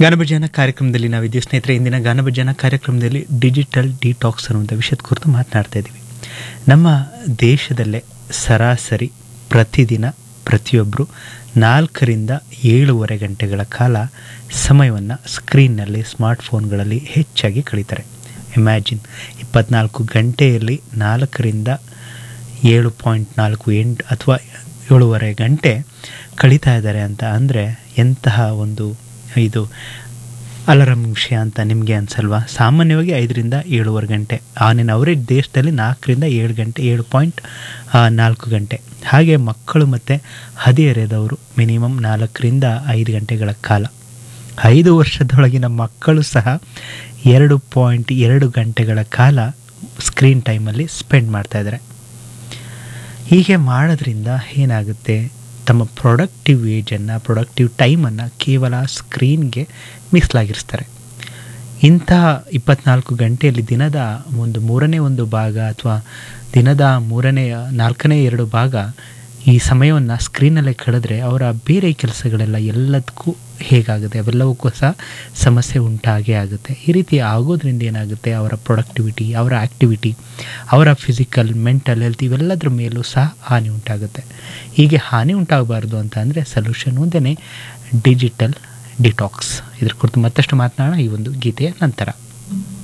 ಗಾನಭಜನ ಕಾರ್ಯಕ್ರಮದಲ್ಲಿ ನಾವಿದ್ದೀವಿ ಸ್ನೇಹಿತರೆ ಇಂದಿನ ಗಾನಭಜನ ಕಾರ್ಯಕ್ರಮದಲ್ಲಿ ಡಿಜಿಟಲ್ ಡಿಟಾಕ್ಸ್ ಅನ್ನುವಂಥ ವಿಷಯದ ಕುರಿತು ಮಾತನಾಡ್ತಾ ಇದ್ದೀವಿ ನಮ್ಮ ದೇಶದಲ್ಲೇ ಸರಾಸರಿ ಪ್ರತಿದಿನ ಪ್ರತಿಯೊಬ್ಬರು ನಾಲ್ಕರಿಂದ ಏಳೂವರೆ ಗಂಟೆಗಳ ಕಾಲ ಸಮಯವನ್ನು ಸ್ಕ್ರೀನ್ನಲ್ಲಿ ಸ್ಮಾರ್ಟ್ಫೋನ್ಗಳಲ್ಲಿ ಹೆಚ್ಚಾಗಿ ಕಳೀತಾರೆ ಇಮ್ಯಾಜಿನ್ ಇಪ್ಪತ್ನಾಲ್ಕು ಗಂಟೆಯಲ್ಲಿ ನಾಲ್ಕರಿಂದ ಏಳು ಪಾಯಿಂಟ್ ನಾಲ್ಕು ಎಂಟು ಅಥವಾ ಏಳುವರೆ ಗಂಟೆ ಕಳೀತಾ ಇದ್ದಾರೆ ಅಂತ ಅಂದರೆ ಎಂತಹ ಒಂದು ಇದು ಅಲಾರಂ ವಿಷಯ ಅಂತ ನಿಮಗೆ ಅನ್ಸಲ್ವಾ ಸಾಮಾನ್ಯವಾಗಿ ಐದರಿಂದ ಏಳುವರೆ ಗಂಟೆ ಆನಿನ ಅವರೇಜ್ ದೇಶದಲ್ಲಿ ನಾಲ್ಕರಿಂದ ಏಳು ಗಂಟೆ ಏಳು ಪಾಯಿಂಟ್ ನಾಲ್ಕು ಗಂಟೆ ಹಾಗೆ ಮಕ್ಕಳು ಮತ್ತು ಹದಿಹರೆಯದವರು ಮಿನಿಮಮ್ ನಾಲ್ಕರಿಂದ ಐದು ಗಂಟೆಗಳ ಕಾಲ ಐದು ವರ್ಷದೊಳಗಿನ ಮಕ್ಕಳು ಸಹ ಎರಡು ಪಾಯಿಂಟ್ ಎರಡು ಗಂಟೆಗಳ ಕಾಲ ಸ್ಕ್ರೀನ್ ಟೈಮಲ್ಲಿ ಸ್ಪೆಂಡ್ ಮಾಡ್ತಾಯಿದ್ದಾರೆ ಹೀಗೆ ಮಾಡೋದ್ರಿಂದ ಏನಾಗುತ್ತೆ ತಮ್ಮ ಪ್ರೊಡಕ್ಟಿವ್ ಏಜನ್ನು ಪ್ರೊಡಕ್ಟಿವ್ ಟೈಮನ್ನು ಕೇವಲ ಸ್ಕ್ರೀನ್ಗೆ ಮೀಸಲಾಗಿರಿಸ್ತಾರೆ ಇಂತಹ ಇಪ್ಪತ್ನಾಲ್ಕು ಗಂಟೆಯಲ್ಲಿ ದಿನದ ಒಂದು ಮೂರನೇ ಒಂದು ಭಾಗ ಅಥವಾ ದಿನದ ಮೂರನೇ ನಾಲ್ಕನೇ ಎರಡು ಭಾಗ ಈ ಸಮಯವನ್ನು ಸ್ಕ್ರೀನಲ್ಲೇ ಕಳೆದ್ರೆ ಅವರ ಬೇರೆ ಕೆಲಸಗಳೆಲ್ಲ ಎಲ್ಲದಕ್ಕೂ ಹೇಗಾಗುತ್ತೆ ಅವೆಲ್ಲವಕ್ಕೂ ಸಹ ಸಮಸ್ಯೆ ಉಂಟಾಗೇ ಆಗುತ್ತೆ ಈ ರೀತಿ ಆಗೋದ್ರಿಂದ ಏನಾಗುತ್ತೆ ಅವರ ಪ್ರೊಡಕ್ಟಿವಿಟಿ ಅವರ ಆ್ಯಕ್ಟಿವಿಟಿ ಅವರ ಫಿಸಿಕಲ್ ಮೆಂಟಲ್ ಹೆಲ್ತ್ ಇವೆಲ್ಲದ್ರ ಮೇಲೂ ಸಹ ಹಾನಿ ಉಂಟಾಗುತ್ತೆ ಹೀಗೆ ಹಾನಿ ಉಂಟಾಗಬಾರ್ದು ಅಂತ ಅಂದರೆ ಸೊಲ್ಯೂಷನ್ ಒಂದೇ ಡಿಜಿಟಲ್ ಡಿಟಾಕ್ಸ್ ಇದ್ರ ಕುರಿತು ಮತ್ತಷ್ಟು ಮಾತನಾಡೋಣ ಈ ಒಂದು ಗೀತೆಯ ನಂತರ